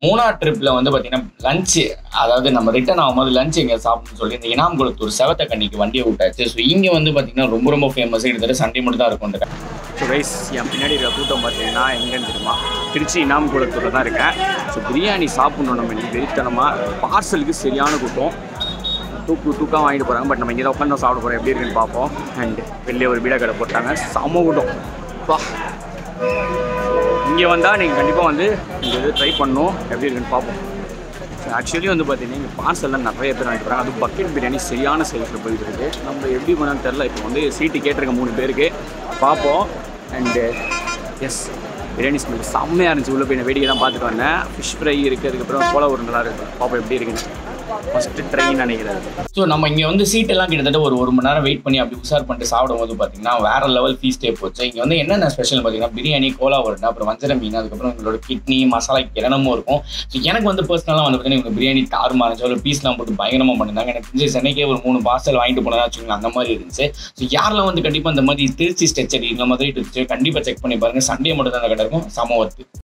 மூணார் ட்ரிப்ல வந்து பார்த்தீங்கன்னா லஞ்சு அதாவது நம்ம ரிட்டர்ன் ஆகும்போது லஞ்ச் எங்கே சாப்பிடணும்னு சொல்லி இந்த இனாம் குளத்தூர் செவத்த கண்ணிக்கு வண்டியை விட்டாச்சு ஸோ இங்கே வந்து பார்த்தீங்கன்னா ரொம்ப ரொம்ப ஃபேமஸ் கிட்டத்தட்ட சண்டே மட்டும் தான் இருக்கும் ஸோ ரைஸ் என் பின்னாடி இருக்கிற கூட்டம் பார்த்தீங்கன்னா எங்கேன்னு தெரியுமா திருச்சி இனாம் குளத்தூரில் தான் இருக்கேன் ஸோ பிரியாணி சாப்பிடணும் நம்ம இன்னைக்கு வெறித்தனமாக பார்சலுக்கு சரியான கூட்டம் தூக்கு தூக்காக வாங்கிட்டு போகிறாங்க பட் நம்ம இங்கே தான் உட்காந்து சாப்பிட போகிறோம் எப்படி இருக்குன்னு பார்ப்போம் அண்ட் வெளியே ஒரு பீடா கடை போட்டாங்க செம கூட்டம் வா இங்கே வந்தால் நீங்கள் கண்டிப்பாக வந்து இந்த இது ட்ரை பண்ணணும் எப்படி இருக்குன்னு பார்ப்போம் ஆக்சுவலி வந்து பார்த்தீங்கன்னா இங்கே பார்சல்லாம் நிறைய பேர் வாங்கிட்டு போகிறாங்க அது பக்கெட் பிரியாணி சரியான சேல்ஸில் போயிட்டு இருக்கு நம்ம எப்படி பண்ணான்னு தெரில இப்போ வந்து சீட்டு கேட்டிருக்க மூணு பேருக்கு பார்ப்போம் அண்டு எஸ் பிரியாணி ஸ்மெல் செம்மையாக இருந்துச்சு உள்ள போய் நான் வேடிக்கை தான் பார்த்துட்டு வந்தேன் ஃபிஷ் ஃப்ரை இருக்குது அதுக்கப்புறம் கோல ஒரு நல்லா இருக்குது பார்ப்போம் எப்படி இருக்குன்னு ஃபஸ்ட்டு ட்ரைன்னு நினைக்கிறேன் ஸோ நம்ம இங்கே வந்து சீட் எல்லாம் கிட்டத்தட்ட ஒரு ஒரு மணி நேரம் வெயிட் பண்ணி அப்படி உஷார் பண்ணிட்டு சாப்பிடும் போது பார்த்தீங்கன்னா வேற லெவல் ஃபீஸ்டே போச்சு இங்கே வந்து என்னென்ன ஸ்பெஷல் பார்த்தீங்கன்னா பிரியாணி கோலா உருண்டை அப்புறம் வஞ்சர மீன் அதுக்கப்புறம் உங்களோட கிட்னி மசாலா கிரணமும் இருக்கும் ஸோ எனக்கு வந்து பர்சனலாக வந்து பார்த்தீங்கன்னா இவங்க பிரியாணி தாறுமா இருந்துச்சு ஒரு பீஸ்லாம் போட்டு பயங்கரமாக பண்ணியிருந்தாங்க எனக்கு தெரிஞ்சு சென்னைக்கே ஒரு மூணு பார்சல் வாங்கிட்டு போனதா வச்சுக்கோங்க அந்த மாதிரி இருந்துச்சு ஸோ யாரெல்லாம் வந்து கண்டிப்பாக இந்த மாதிரி திருச்சி ஸ்ட்ரெச்சரி இந்த மாதிரி இருந்துச்சு கண்டிப்பாக செக் பண்ணி பாருங்க சண்டே மட்டும் தான் அந்த கடை இருக்கும் சம ஒர்த்து